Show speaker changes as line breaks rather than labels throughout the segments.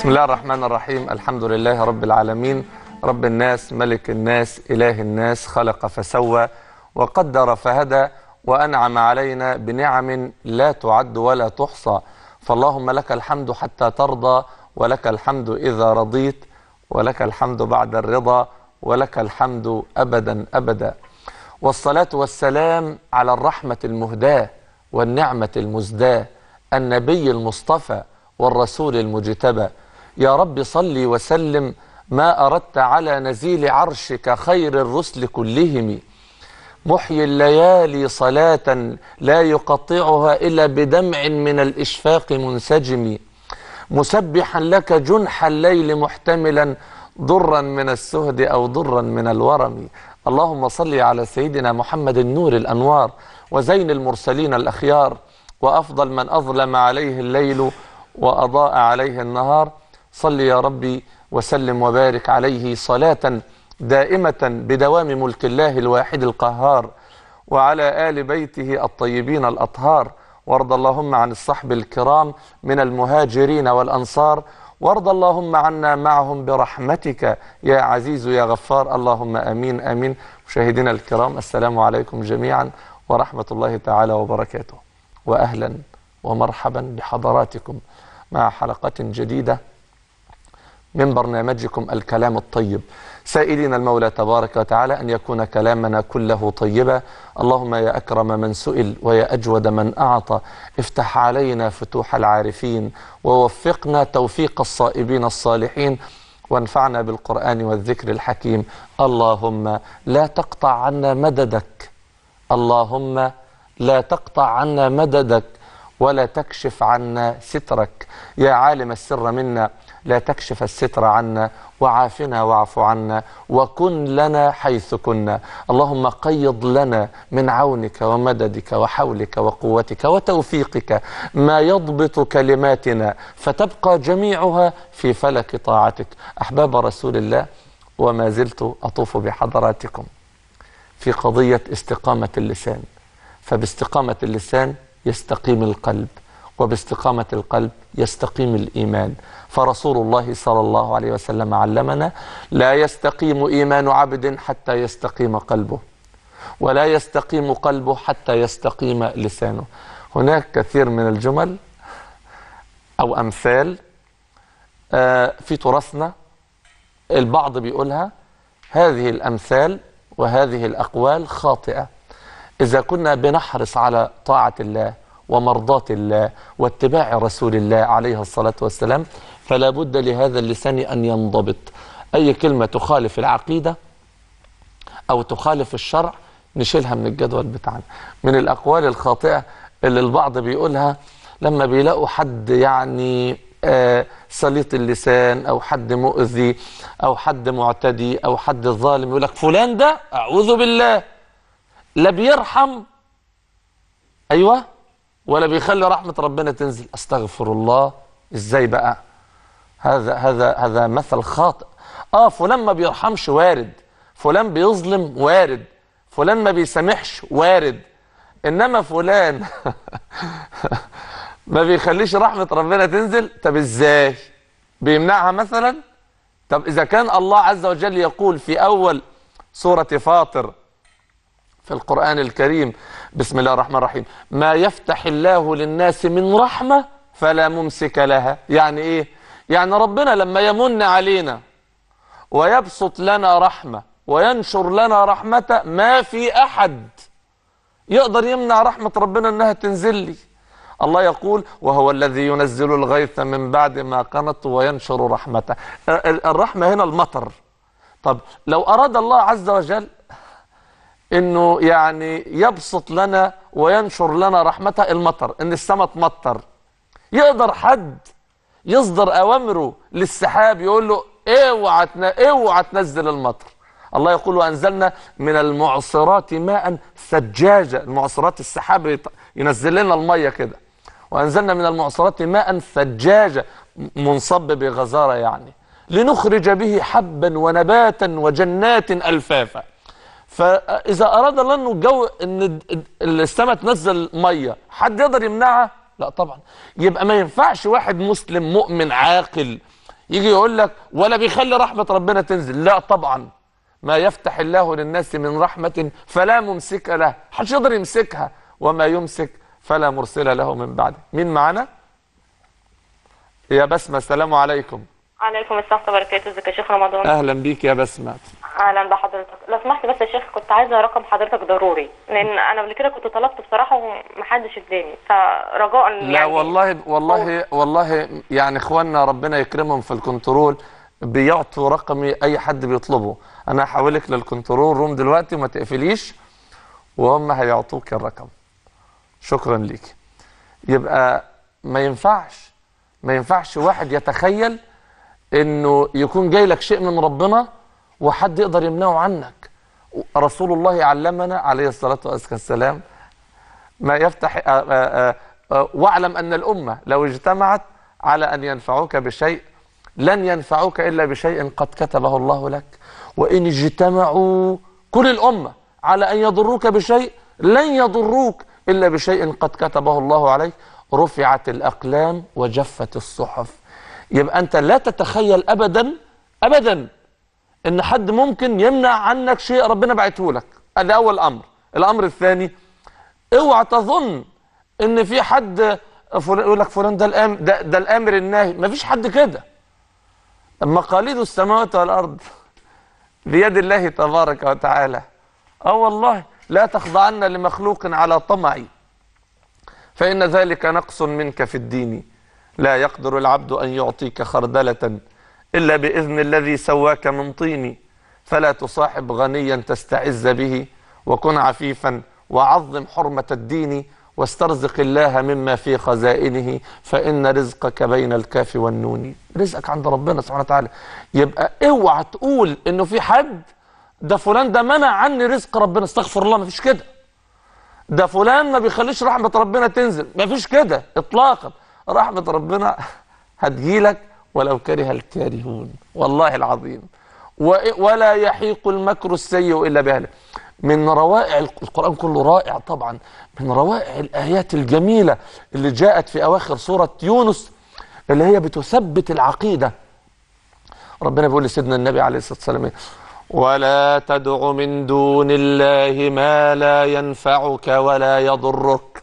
بسم الله الرحمن الرحيم الحمد لله رب العالمين رب الناس ملك الناس إله الناس خلق فسوى وقدر فهدى وأنعم علينا بنعم لا تعد ولا تحصى فاللهم لك الحمد حتى ترضى ولك الحمد إذا رضيت ولك الحمد بعد الرضا ولك الحمد أبدا أبدا والصلاة والسلام على الرحمة المهداة والنعمة المزداة النبي المصطفى والرسول المجتبى يا رب صل وسلم ما أردت على نزيل عرشك خير الرسل كلهم محيي الليالي صلاة لا يقطعها إلا بدمع من الإشفاق منسجم مسبحا لك جنح الليل محتملا ضرا من السهد أو ضرا من الورم اللهم صل على سيدنا محمد النور الأنوار وزين المرسلين الأخيار وأفضل من أظلم عليه الليل وأضاء عليه النهار صل يا ربي وسلم وبارك عليه صلاة دائمة بدوام ملك الله الواحد القهار وعلى آل بيته الطيبين الأطهار وارض اللهم عن الصحب الكرام من المهاجرين والأنصار وارض اللهم عنا معهم برحمتك يا عزيز يا غفار اللهم أمين أمين مشاهدينا الكرام السلام عليكم جميعا ورحمة الله تعالى وبركاته وأهلا ومرحبا بحضراتكم مع حلقة جديدة من برنامجكم الكلام الطيب سائلين المولى تبارك وتعالى أن يكون كلامنا كله طيبا اللهم يا أكرم من سئل ويا أجود من أعطى افتح علينا فتوح العارفين ووفقنا توفيق الصائبين الصالحين وانفعنا بالقرآن والذكر الحكيم اللهم لا تقطع عنا مددك اللهم لا تقطع عنا مددك ولا تكشف عنا سترك يا عالم السر منا لا تكشف الستر عنا وعافنا واعف عنا وكن لنا حيث كنا اللهم قيض لنا من عونك ومددك وحولك وقوتك وتوفيقك ما يضبط كلماتنا فتبقى جميعها في فلك طاعتك أحباب رسول الله وما زلت أطوف بحضراتكم في قضية استقامة اللسان فباستقامة اللسان يستقيم القلب وباستقامة القلب يستقيم الإيمان فرسول الله صلى الله عليه وسلم علمنا لا يستقيم إيمان عبد حتى يستقيم قلبه ولا يستقيم قلبه حتى يستقيم لسانه هناك كثير من الجمل أو أمثال في تراثنا البعض بيقولها هذه الأمثال وهذه الأقوال خاطئة إذا كنا بنحرص على طاعة الله ومرضاة الله واتباع رسول الله عليه الصلاة والسلام فلا بد لهذا اللسان أن ينضبط أي كلمة تخالف العقيدة أو تخالف الشرع نشيلها من الجدول بتاعنا من الأقوال الخاطئة اللي البعض بيقولها لما بيلاقوا حد يعني آه سليط اللسان أو حد مؤذي أو حد معتدي أو حد ظالم يقول لك فلان ده أعوذ بالله لا بيرحم أيوة ولا بيخلي رحمة ربنا تنزل استغفر الله ازاي بقى هذا هذا هذا مثل خاطئ اه فلان ما بيرحمش وارد فلان بيظلم وارد فلان ما بيسامحش وارد انما فلان ما بيخليش رحمة ربنا تنزل طب ازاي بيمنعها مثلا طب اذا كان الله عز وجل يقول في اول سورة فاطر في القرآن الكريم بسم الله الرحمن الرحيم ما يفتح الله للناس من رحمة فلا ممسك لها يعني ايه يعني ربنا لما يمن علينا ويبسط لنا رحمة وينشر لنا رحمة ما في أحد يقدر يمنع رحمة ربنا انها تنزل لي الله يقول وهو الذي ينزل الغيث من بعد ما قنط وينشر رحمته الرحمة هنا المطر طب لو أراد الله عز وجل انه يعني يبسط لنا وينشر لنا رحمته المطر ان السماء تمطر يقدر حد يصدر اوامره للسحاب يقول له اوعى اوعى تنزل المطر الله يقول وانزلنا من المعصرات ماء ثجاجا المعصرات السحاب ينزل لنا الميه كده وانزلنا من المعصرات ماء ثجاجا منصب بغزاره يعني لنخرج به حبا ونباتا وجنات الفافا فاذا اراد الله انه الجو ان السماء تنزل ميه حد يقدر يمنعها لا طبعا يبقى ما ينفعش واحد مسلم مؤمن عاقل يجي يقول لك ولا بيخلي رحمة ربنا تنزل لا طبعا ما يفتح الله للناس من رحمة فلا ممسك له محدش يقدر يمسكها وما يمسك فلا مرسل له من بعده مين معانا يا بسمة السلام عليكم
عليكم السلام ورحمة الله وبركاته ازيك يا شيخ رمضان
اهلا بيك يا بسمة
اهلا بحضرتك لو سمحت بس يا شيخ كنت عايزه رقم حضرتك ضروري لان انا قبل كده كنت طلبت بصراحه ومحدش اداني فرجاء
لا
يعني
والله والله والله يعني اخواننا ربنا يكرمهم في الكنترول بيعطوا رقمي اي حد بيطلبه انا هحولك للكنترول روم دلوقتي وما تقفليش وهم هيعطوك الرقم شكرا ليك يبقى ما ينفعش ما ينفعش واحد يتخيل انه يكون جاي لك شيء من ربنا وحد يقدر يمنعه عنك رسول الله علمنا عليه الصلاة والسلام ما يفتح آه، آه، آه، واعلم أن الأمة لو اجتمعت على أن ينفعوك بشيء لن ينفعوك إلا بشيء قد كتبه الله لك وإن اجتمعوا كل الأمة على أن يضروك بشيء لن يضروك إلا بشيء قد كتبه الله عليك رفعت الأقلام وجفت الصحف يبقى أنت لا تتخيل أبدا أبدا ان حد ممكن يمنع عنك شيء ربنا بعته لك ده اول امر الامر الثاني اوعى تظن ان في حد فلان يقول لك فلان ده الامر ده, ده الامر الناهي مفيش حد كده مقاليد السماوات والارض بيد الله تبارك وتعالى اه والله لا تخضعن لمخلوق على طمعي فإن ذلك نقص منك في الدين لا يقدر العبد أن يعطيك خردلة إلا بإذن الذي سواك من طين فلا تصاحب غنيا تستعز به وكن عفيفا وعظم حرمة الدين واسترزق الله مما في خزائنه فإن رزقك بين الكاف والنون رزقك عند ربنا سبحانه وتعالى يبقى اوعى تقول انه في حد ده فلان ده منع عني رزق ربنا استغفر الله ما فيش كده ده فلان ما بيخليش رحمة ربنا تنزل ما فيش كده اطلاقا رحمة ربنا هتجيلك ولو كره الكارهون والله العظيم و- ولا يحيق المكر السيء إلا بأهله من روائع القرآن كله رائع طبعا من روائع الآيات الجميلة اللي جاءت في أواخر سورة يونس اللي هي بتثبت العقيدة ربنا بيقول لسيدنا النبي عليه الصلاة والسلام إيه؟ ولا تدع من دون الله ما لا ينفعك ولا يضرك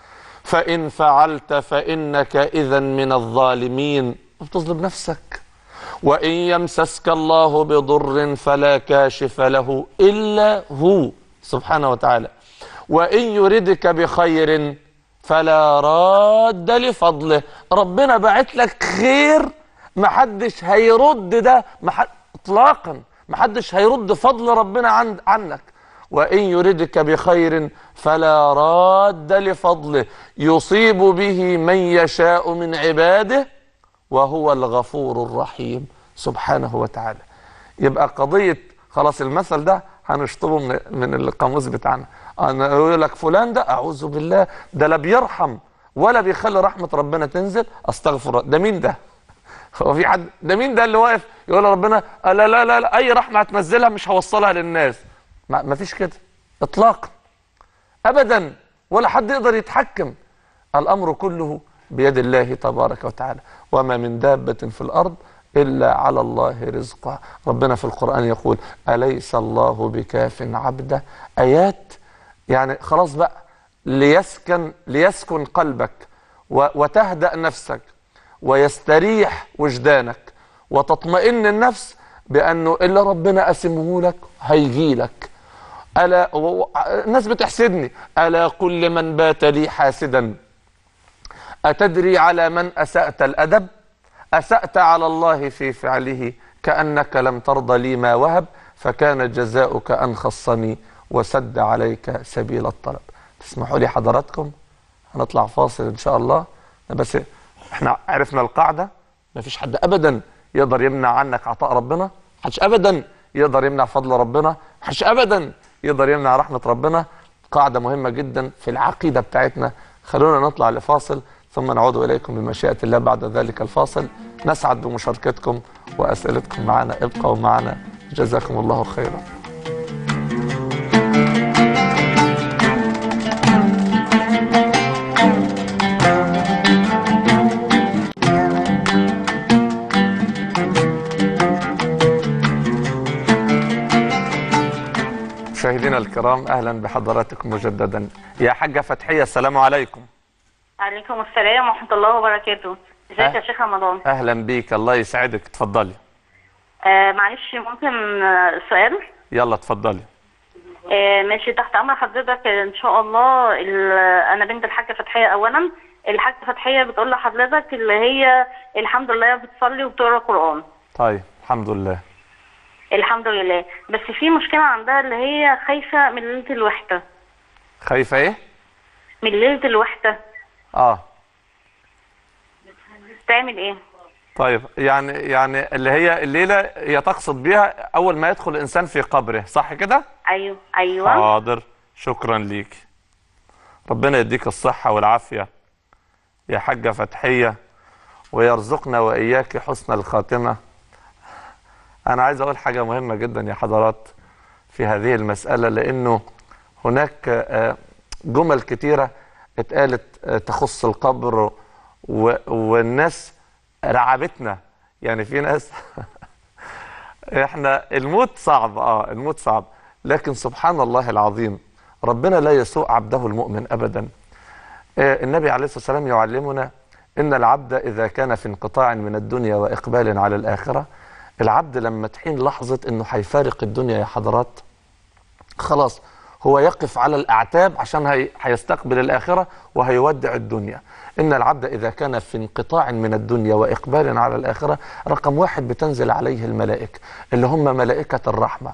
فإن فعلت فإنك إذا من الظالمين بتظلم نفسك وإن يمسسك الله بضر فلا كاشف له إلا هو سبحانه وتعالى وإن يردك بخير فلا راد لفضله ربنا بعت لك خير محدش هيرد ده محد اطلاقا محدش هيرد فضل ربنا عن عنك وإن يردك بخير فلا راد لفضله يصيب به من يشاء من عباده وهو الغفور الرحيم سبحانه وتعالى يبقى قضية خلاص المثل ده هنشطبه من, من القاموس بتاعنا انا يقول لك فلان ده اعوذ بالله ده لا بيرحم ولا بيخلي رحمة ربنا تنزل استغفر الله. ده مين ده هو في حد ده مين ده اللي واقف يقول ربنا لا لا لا, لا اي رحمة هتنزلها مش هوصلها للناس ما ما فيش كده اطلاقا ابدا ولا حد يقدر يتحكم الامر كله بيد الله تبارك وتعالى وما من دابة في الارض الا على الله رزقها ربنا في القرآن يقول اليس الله بكاف عبده ايات يعني خلاص بقى ليسكن ليسكن قلبك و- وتهدأ نفسك ويستريح وجدانك وتطمئن النفس بأنه اللي ربنا قسمه لك هيجي لك ألا و- و- الناس بتحسدني ألا كل من بات لي حاسدا أتدري على من أسأت الأدب أسأت على الله في فعله كأنك لم ترضى لي ما وهب فكان جزاؤك أن خصني وسد عليك سبيل الطلب تسمحوا لي حضراتكم هنطلع فاصل إن شاء الله بس احنا عرفنا القاعدة مفيش حد أبدا يقدر يمنع عنك عطاء ربنا محدش أبدا يقدر يمنع فضل ربنا محدش أبدا يقدر يمنع رحمة ربنا قاعدة مهمة جدا في العقيدة بتاعتنا خلونا نطلع لفاصل ثم نعود إليكم بمشيئة الله بعد ذلك الفاصل نسعد بمشاركتكم وأسئلتكم معنا ابقوا معنا جزاكم الله خيرا مشاهدينا الكرام اهلا بحضراتكم مجددا يا حاجه فتحيه السلام عليكم
عليكم السلام ورحمة الله وبركاته ازيك
أه.
يا شيخ رمضان
اهلا بيك الله يسعدك اتفضلي
آه معلش ممكن آه، سؤال
يلا اتفضلي
آه ماشي تحت امر حضرتك ان شاء الله ال- انا بنت الحاجة فتحية اولا الحاجة فتحية بتقول لحضرتك اللي هي الحمد لله بتصلي وبتقرا قرآن
طيب الحمد لله
الحمد لله بس في مشكلة عندها اللي هي خايفة من ليلة الوحدة
خايفه ايه
من ليلة الوحدة
اه
تعمل ايه
طيب يعني يعني اللي هي الليله هي تقصد بيها اول ما يدخل الانسان في قبره صح كده
ايوه ايوه
حاضر شكرا ليك ربنا يديك الصحة والعافية يا حاجة فتحية ويرزقنا وإياك حسن الخاتمة أنا عايز أقول حاجة مهمة جدا يا حضرات في هذه المسألة لأنه هناك آه، جمل كتيرة اتقالت آه، تخص القبر و- والناس رعبتنا يعني في ناس احنا الموت صعب اه الموت صعب لكن سبحان الله العظيم ربنا لا يسوء عبده المؤمن ابدا آه النبي عليه الصلاه والسلام يعلمنا ان العبد اذا كان في انقطاع من الدنيا واقبال على الاخره العبد لما تحين لحظه انه هيفارق الدنيا يا حضرات خلاص هو يقف على الأعتاب عشان هي هيستقبل الآخرة وهيودع الدنيا إن العبد إذا كان في انقطاع من الدنيا وإقبال على الآخرة رقم واحد بتنزل عليه الملائكة اللي هم ملائكة الرحمة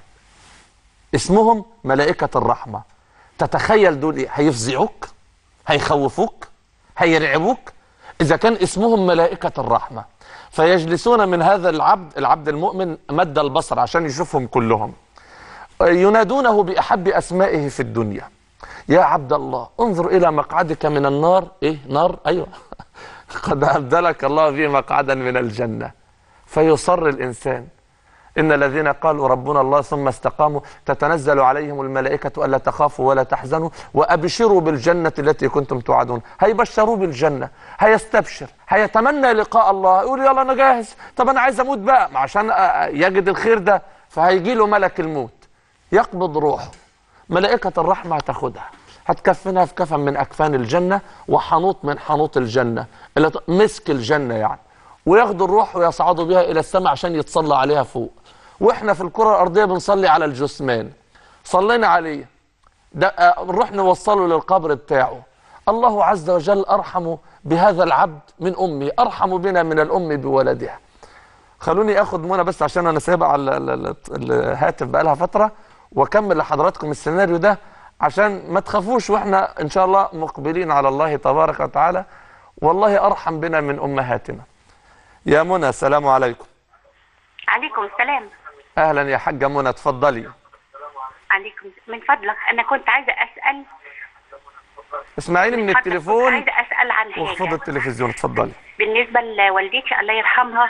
اسمهم ملائكة الرحمة تتخيل دول إيه هيفزعوك هيخوفوك هيرعبوك إذا كان اسمهم ملائكة الرحمة فيجلسون من هذا العبد العبد المؤمن مد البصر عشان يشوفهم كلهم ينادونه بأحب أسمائه في الدنيا يا عبد الله انظر إلى مقعدك من النار إيه نار أيوة قد أبدلك الله به مقعدا من الجنة فيصر الإنسان إن الذين قالوا ربنا الله ثم استقاموا تتنزل عليهم الملائكة ألا تخافوا ولا تحزنوا وأبشروا بالجنة التي كنتم توعدون هيبشروا بالجنة هيستبشر هيتمنى لقاء الله يقول يلا أنا جاهز طب أنا عايز أموت بقى ما عشان أ- أ- يجد الخير ده فهيجي له ملك الموت يقبض روحه ملائكة الرحمة هتاخدها هتكفنها في كفن من أكفان الجنة وحنوط من حنوط الجنة اللي ت- مسك الجنة يعني وياخدوا الروح ويصعدوا بها إلى السماء عشان يتصلى عليها فوق وإحنا في الكرة الأرضية بنصلي على الجثمان صلينا عليه ده آه، نروح نوصله للقبر بتاعه الله عز وجل أرحم بهذا العبد من أمه أرحم بنا من الأم بولدها خلوني اخد منى بس عشان انا سايبها على ال- ال- ال- الهاتف بقالها فتره واكمل لحضراتكم السيناريو ده عشان ما تخافوش واحنا ان شاء الله مقبلين على الله تبارك وتعالى والله ارحم بنا من امهاتنا يا منى السلام عليكم
عليكم السلام
اهلا يا حاجه منى اتفضلي
عليكم من فضلك انا كنت عايزه اسال
اسمعيني من
فضلك كنت
التليفون
عايزه اسال عن
واخفضي
حاجه
التلفزيون اتفضلي
بالنسبه لوالدتي الله يرحمها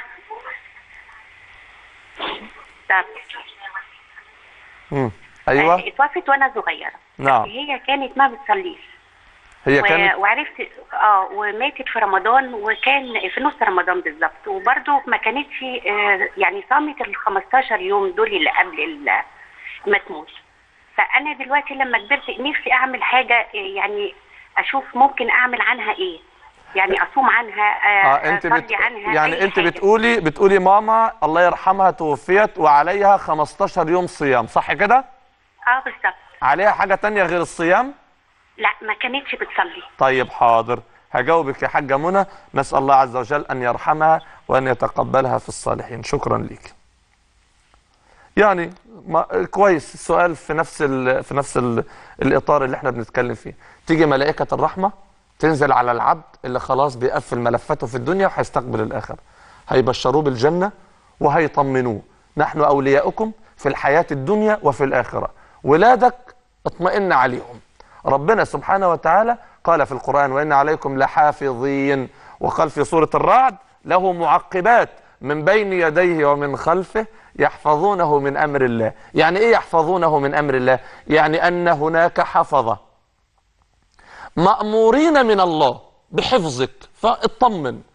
طب
مم. ايوه
آه، اتوفت وانا صغيره
نعم
هي كانت ما بتصليش
هي
و-
كانت
وعرفت اه وماتت في رمضان وكان في نص رمضان بالظبط وبرده ما كانتش آه، يعني صامت ال 15 يوم دول اللي قبل ال- ما تموت فانا دلوقتي لما كبرت نفسي اعمل حاجه آه، يعني اشوف ممكن اعمل عنها ايه يعني اصوم عنها آه،
اه انت
اصلي
بت...
عنها
يعني
أي
انت
حاجة.
بتقولي بتقولي ماما الله يرحمها توفيت وعليها 15 يوم صيام صح كده
اه بالظبط
عليها حاجه تانية غير الصيام
لا ما كانتش بتصلي
طيب حاضر هجاوبك يا حاجة منى نسأل الله عز وجل أن يرحمها وأن يتقبلها في الصالحين شكرا لك يعني ما كويس السؤال في نفس ال في نفس ال الإطار اللي احنا بنتكلم فيه تيجي ملائكة الرحمة تنزل على العبد اللي خلاص بيقفل ملفاته في الدنيا وهيستقبل الآخرة هيبشروه بالجنة وهيطمنوه نحن أولياؤكم في الحياة الدنيا وفي الآخرة ولادك اطمئن عليهم ربنا سبحانه وتعالى قال في القرآن وإن عليكم لحافظين وقال في سورة الرعد له معقبات من بين يديه ومن خلفه يحفظونه من أمر الله يعني إيه يحفظونه من أمر الله يعني أن هناك حفظة مأمورين من الله بحفظك فاطمن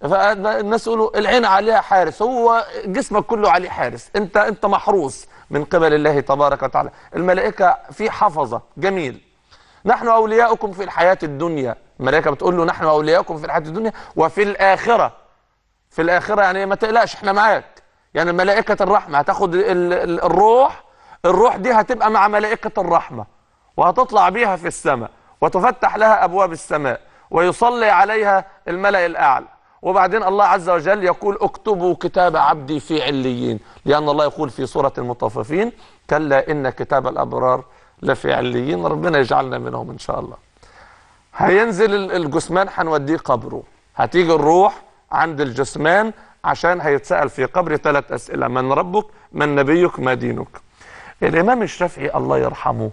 فالناس يقولوا العين عليها حارس هو جسمك كله عليه حارس انت انت محروس من قبل الله تبارك وتعالى الملائكه في حفظه جميل نحن اولياؤكم في الحياه الدنيا الملائكه بتقول له نحن اولياؤكم في الحياه الدنيا وفي الاخره في الاخره يعني ما تقلقش احنا معاك يعني ملائكه الرحمه هتاخد ال- ال- الروح الروح دي هتبقى مع ملائكه الرحمه وهتطلع بيها في السماء وتفتح لها ابواب السماء ويصلي عليها الملأ الاعلى وبعدين الله عز وجل يقول اكتبوا كتاب عبدي في عليين لان الله يقول في سوره المطففين كلا ان كتاب الابرار لفي عليين ربنا يجعلنا منهم ان شاء الله هينزل ال- الجثمان هنوديه قبره هتيجي الروح عند الجثمان عشان هيتسأل في قبر ثلاث أسئلة من ربك من نبيك ما دينك الإمام الشافعي الله يرحمه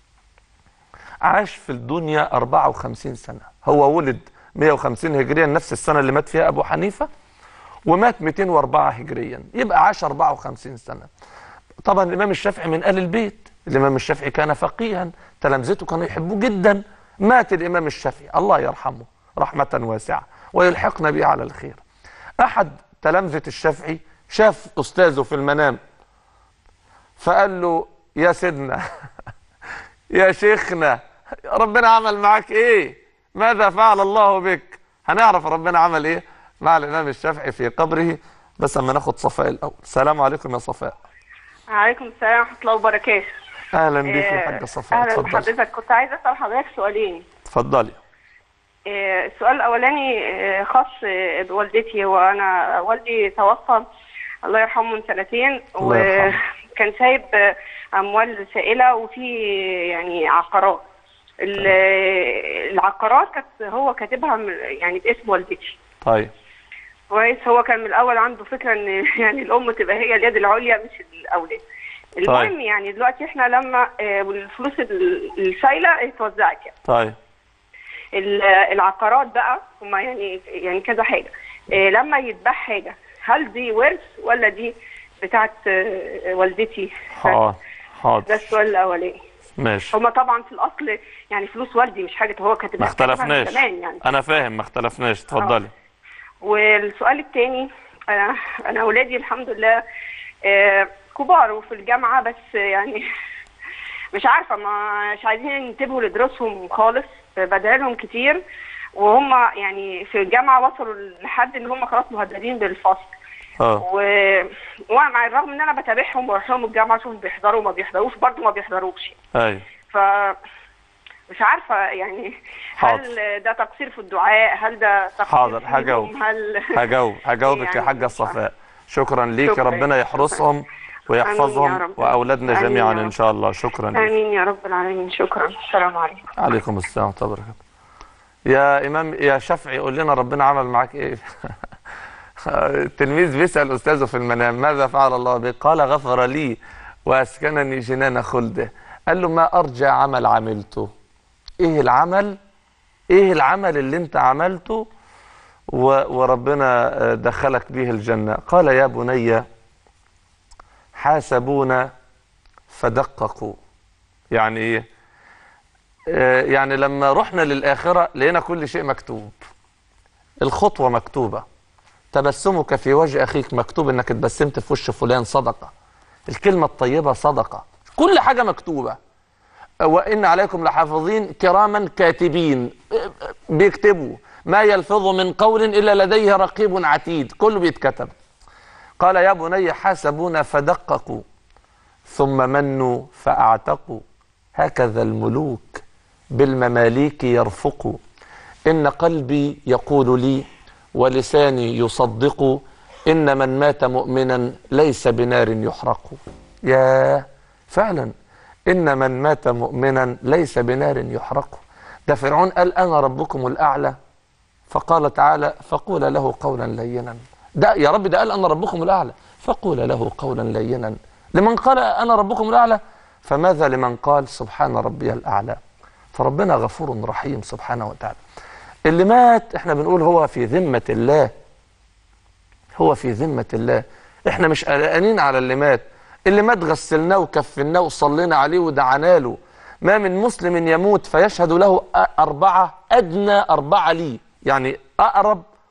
عاش في الدنيا 54 سنة هو ولد 150 هجريا نفس السنة اللي مات فيها أبو حنيفة ومات 204 هجريا يبقى عاش 54 سنة طبعا الإمام الشافعي من آل البيت الإمام الشافعي كان فقيها تلامذته كانوا يحبوه جدا مات الإمام الشافعي الله يرحمه رحمة واسعة ويلحقنا به على الخير أحد تلامذة الشافعي شاف أستاذه في المنام فقال له يا سيدنا يا شيخنا ربنا عمل معاك ايه ماذا فعل الله بك هنعرف ربنا عمل ايه مع الامام الشافعي في قبره بس اما ناخد صفاء الاول السلام عليكم يا صفاء
عليكم السلام ورحمة الله وبركاته.
اهلا بيك يا
آه،
حاجه صفاء
أهلا
اتفضلي
بحضرتك كنت عايزة أسأل حضرتك سؤالين.
اتفضلي
آه، السؤال الأولاني آه، خاص آه، بوالدتي وأنا والدي توفى الله يرحمه من سنتين
الله يرحمه.
وكان سايب آه، أموال سائلة وفي يعني عقارات. ال- العقارات كانت هو كاتبها من- يعني باسم والدتي.
طيب
كويس هو كان من الاول عنده فكره ان يعني الام تبقى هي اليد العليا مش الاولاد المهم
طيب.
يعني دلوقتي احنا لما آه، الفلوس ال- السايله اتوزعت يعني
طيب
ال- العقارات بقى هما يعني يعني كذا حاجه آه، لما يتباع حاجه هل دي ورث ولا دي بتاعت آه، والدتي
حاضر
ده
حاضر
السؤال الاولاني
ماشي
هما طبعا في الاصل يعني فلوس والدي مش حاجه هو كاتبها
ما
كاتبها من
اختلفناش
زمان يعني
انا فاهم ما اختلفناش اتفضلي
والسؤال الثاني انا انا اولادي الحمد لله آه، كبار وفي الجامعه بس يعني مش عارفه ما مش عايزين ينتبهوا لدروسهم خالص بدعي لهم كتير وهم يعني في الجامعه وصلوا لحد ان هم خلاص مهددين بالفصل
اه
و... ومع الرغم ان انا بتابعهم وبروح لهم الجامعه اشوف بيحضروا وما بيحضروش برضه ما بيحضروش
ايوه
ف مش عارفه يعني
حاضر.
هل ده تقصير في الدعاء هل ده تقصير
حاضر،
فيهم؟
هجاوب.
هل
هجاوب هجاوبك يا
يعني
حاجه
مش عارفة.
صفاء شكرا ليك
شكرا.
ربنا يحرسهم
آمين يا
ويحفظهم
رب.
واولادنا
آمين
جميعا
يا
ان
رب.
شاء الله شكرا لك
امين يا رب العالمين شكرا السلام عليكم
عليكم السلام ورحمه الله وبركاته يا امام يا شافعي قول لنا ربنا عمل معاك ايه التلميذ بيسال استاذه في المنام ماذا فعل الله بك قال غفر لي واسكنني جنان خلده قال له ما ارجى عمل عملته ايه العمل ايه العمل اللي انت عملته و وربنا آه، دخلك به الجنه قال يا بني حاسبونا فدققوا يعني ايه آه، يعني لما رحنا للآخرة لقينا كل شيء مكتوب الخطوة مكتوبة تبسمك في وجه أخيك مكتوب إنك اتبسمت في وش فلان صدقة الكلمة الطيبة صدقة كل حاجة مكتوبة وإن عليكم لحافظين كراما كاتبين آه، بيكتبوا ما يلفظ من قول إلا لديه رقيب عتيد كله بيتكتب قال يا بني حاسبونا فدققوا ثم منوا فأعتقوا هكذا الملوك بالمماليك يرفق إن قلبي يقول لي ولساني يصدق إن من مات مؤمنا ليس بنار يحرق يا فعلا إن من مات مؤمنا ليس بنار يحرق ده فرعون قال أنا ربكم الأعلى فقال تعالى فقول له قولا لينا ده يا رب ده قال أنا ربكم الأعلى فقول له قولا لينا لمن قال أنا ربكم الأعلى فماذا لمن قال سبحان ربي الأعلى فربنا غفور رحيم سبحانه وتعالى اللي مات احنا بنقول هو في ذمة الله هو في ذمة الله احنا مش قلقانين على اللي مات اللي مات غسلناه وكفناه وصلينا عليه ودعانا له ما من مسلم يموت فيشهد له أ- أربعة أدنى أربعة لي يعني أقرب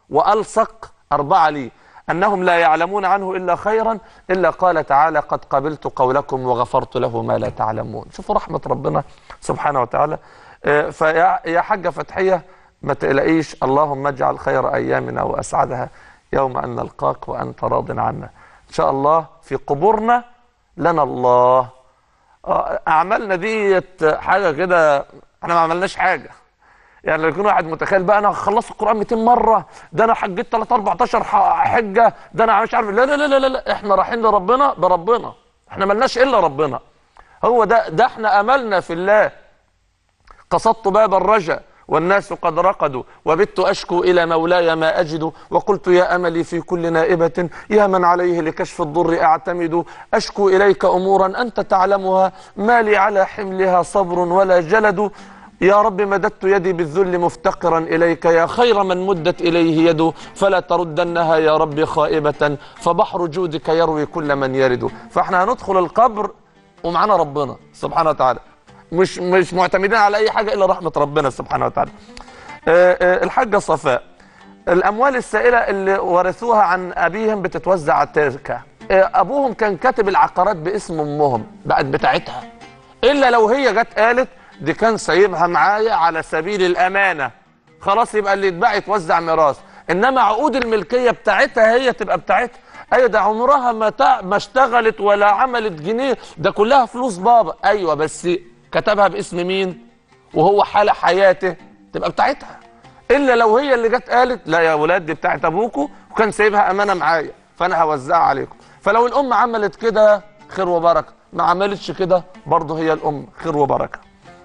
وألصق أربعة لي أنهم لا يعلمون عنه إلا خيرا إلا قال تعالى قد قبلت قولكم وغفرت له ما لا تعلمون شوفوا رحمة ربنا سبحانه وتعالى آه، فيا يا حاجة فتحية ما تقلقيش اللهم اجعل خير أيامنا وأسعدها يوم أن نلقاك وأنت راض عنا إن شاء الله في قبورنا لنا الله آه، أعمالنا ديت حاجة كده احنا ما عملناش حاجة يعني لو يكون واحد متخيل بقى انا خلصت القران 200 مره ده انا حجيت 3 14 ح- حجه ده انا مش عارف لا لا لا لا لا احنا رايحين لربنا بربنا احنا ملناش الا ربنا هو ده ده احنا املنا في الله قصدت باب الرجا والناس قد رقدوا وبت أشكو إلى مولاي ما أجد وقلت يا أملي في كل نائبة يا من عليه لكشف الضر أعتمد أشكو إليك أمورا أنت تعلمها ما لي على حملها صبر ولا جلد يا رب مددت يدي بالذل مفتقرا إليك يا خير من مدت إليه يده فلا تردنها يا رب خائبة فبحر جودك يروي كل من يرد فاحنا هندخل القبر ومعانا ربنا سبحانه وتعالى مش مش معتمدين على اي حاجه الا رحمه ربنا سبحانه وتعالى. آه، آه، الحاجه صفاء الاموال السائله اللي ورثوها عن ابيهم بتتوزع على التركه. آه، ابوهم كان كاتب العقارات باسم امهم بقت بتاعتها. الا لو هي جت قالت دي كان سايبها معايا على سبيل الامانه. خلاص يبقى اللي يتباع يتوزع ميراث. انما عقود الملكيه بتاعتها هي تبقى بتاعتها. ايوه ده عمرها ما تع... ما اشتغلت ولا عملت جنيه ده كلها فلوس بابا ايوه بس كتبها باسم مين وهو حال حياته تبقى بتاعتها الا لو هي اللي جت قالت لا يا ولاد دي بتاعت ابوكوا وكان سايبها امانه معايا فانا هوزعها عليكم فلو الام عملت كده خير وبركه ما عملتش كده برضه هي الام خير وبركه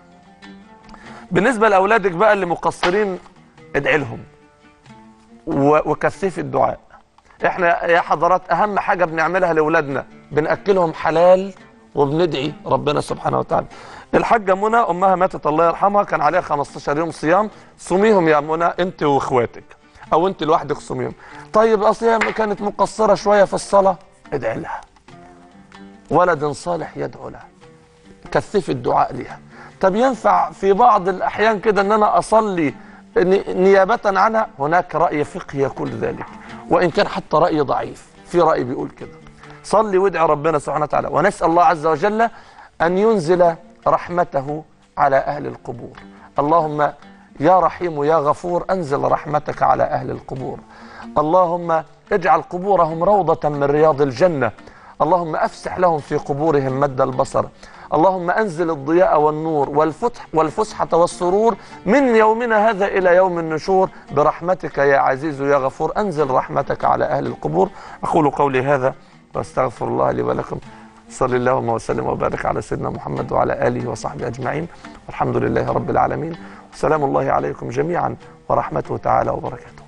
بالنسبه لاولادك بقى اللي مقصرين ادعي لهم و- وكثفي الدعاء احنا يا حضرات اهم حاجه بنعملها لاولادنا بناكلهم حلال وبندعي ربنا سبحانه وتعالى الحاجه منى امها ماتت الله يرحمها كان عليها 15 يوم صيام صوميهم يا منى انت واخواتك او انت لوحدك صوميهم طيب اصل هي كانت مقصره شويه في الصلاه ادعي لها ولد صالح يدعو لها كثفي الدعاء لها طب ينفع في بعض الأحيان كده أن أنا أصلي ن- نيابة عنها هناك رأي فقهي يقول ذلك وإن كان حتى رأي ضعيف في رأي بيقول كده صلي وادعي ربنا سبحانه وتعالى ونسأل الله عز وجل أن ينزل رحمته على أهل القبور اللهم يا رحيم يا غفور أنزل رحمتك على أهل القبور اللهم اجعل قبورهم روضة من رياض الجنة اللهم أفسح لهم في قبورهم مد البصر اللهم أنزل الضياء والنور والفتح والفسحة والسرور من يومنا هذا إلى يوم النشور برحمتك يا عزيز يا غفور أنزل رحمتك على أهل القبور أقول قولي هذا واستغفر الله لي ولكم صلى اللهم وسلم وبارك على سيدنا محمد وعلى آله وصحبه أجمعين والحمد لله رب العالمين وسلام الله عليكم جميعا ورحمته تعالى وبركاته